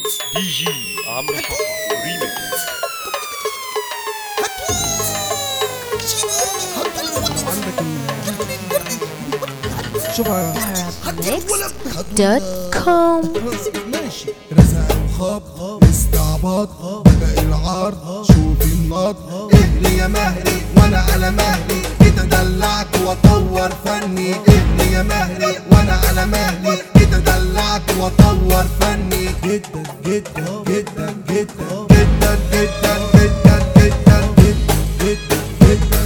دي جي عمرو حقا ريميكس عندك شوفها Arabmix.com ماشي رزع وخاب استعباط بدأ العرض شوف النار اهلي يا مهري وانا على مهلي كده دلعت واطور فني اهلي يا مهري وانا على مهلي كده دلعت واطور فني جدا جدا جدا جدا جدا جدا جدا جدا جدا جدا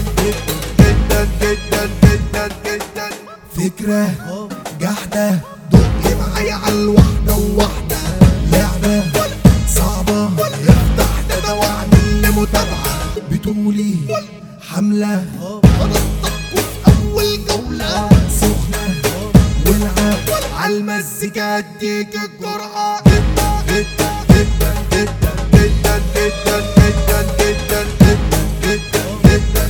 جدا جدا جدا جدا فكرة جحدة دق معايا على الواحدة وواحدة لعبة صعبة افتح ده واعمل لي متابعة بتقولي حملة هنطقوا في أول جولة سخنة ولعة عالمزيكا اديك الجرعة جدا جدا جدا جدا جدا جدا جدا جدا جدا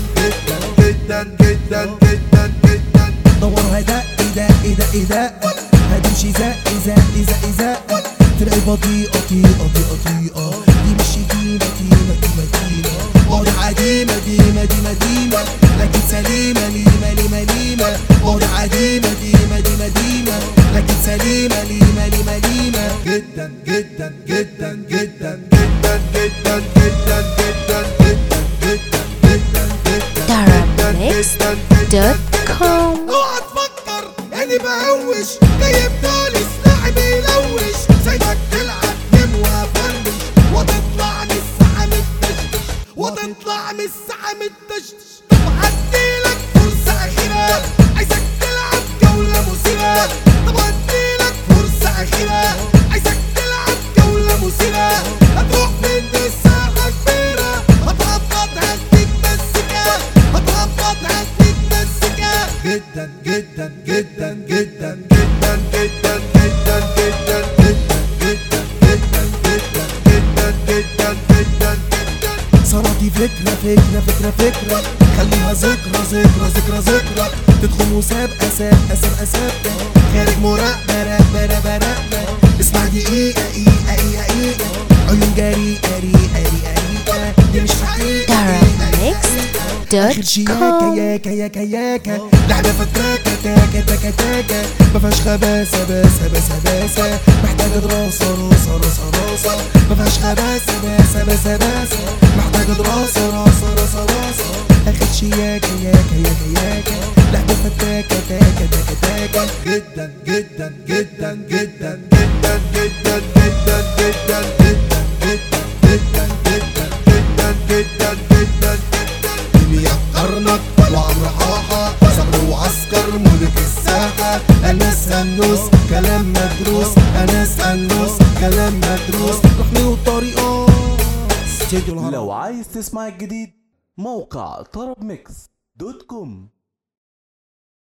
جدا جدا جدا جدا جدا دورها دق دق دق دق هتمشي زق زق زق زق تلاقي بطيئة طيئة طيئة طيئة دي مش شتيمة تيمة تيمة تيمة اه دي عديمة ديمة ديمة ديمة لكن سليمة ليمة ليمة ليمة اه دي عديمة ديمة ديمة ديمة لكن سليمة ليمة ليمة ليمة جدا جدا جدا جدا جدا جدا جدا جدا جدا جدا جدا جدا Arabmix.com اوعى تفكر اني بهوش جاي بطالي سلاحي بيلوش سايبك تلعب نم وافنش وتطلع من الساعة متدشدش وتطلع من الساعة متدشدش طب هديلك فرصة أخيرة عايزك تلعب جولة مثيرة طب هديلك فرصة أخيرة عايزك تلعب جولة مثيرة هتروح فين دي الساعة كبيرة هتهبط هديك مسكة هتهبط هديك مسكة جدا جدا جدا جدا جدا جدا جدا جدا جدا جدا جدا جدا جدا جدا جدا صنعتي فكرة فكرة فكرة فكرة خليها ذكرى ذكرى ذكرى ذكرى تدخل مسابقة سابقة سابقة سابقة خارج مراقبة راقبة راقبة راقبة اسمع دقيقة دقيقة دقيقة دقيقة عيون جريئة ريقة ريقة ريقة دي مش حقيقة آخر شياكة Arabmix.com ياكا ياكا ياكا لعبة فتاكة تاكا تاكا تاكا مفيهاش خباثة باسة باسة باسة محتاجة دراسة راسة راسة راسة مفيهاش خباثة باسة باسة باسة محتاجة دراسة راسة راسة راسة آخر شياكة ياكا ياكا ياكا لعبة فتاكة تاكا تاكا تاكا جدا جدا جدا جدا جدا جدا جدا جدا جدا جدا جدا جدا جدا جدا جدا اللي يقرنك وعمر حاحة صبر وعسكر ملك الساحة أنا سنوس كلام مدروس أنا سنوس كلام مدروس رحمي وطريقة استديو الهرم لو عايز تسمع الجديد موقع طرب ميكس دوت كوم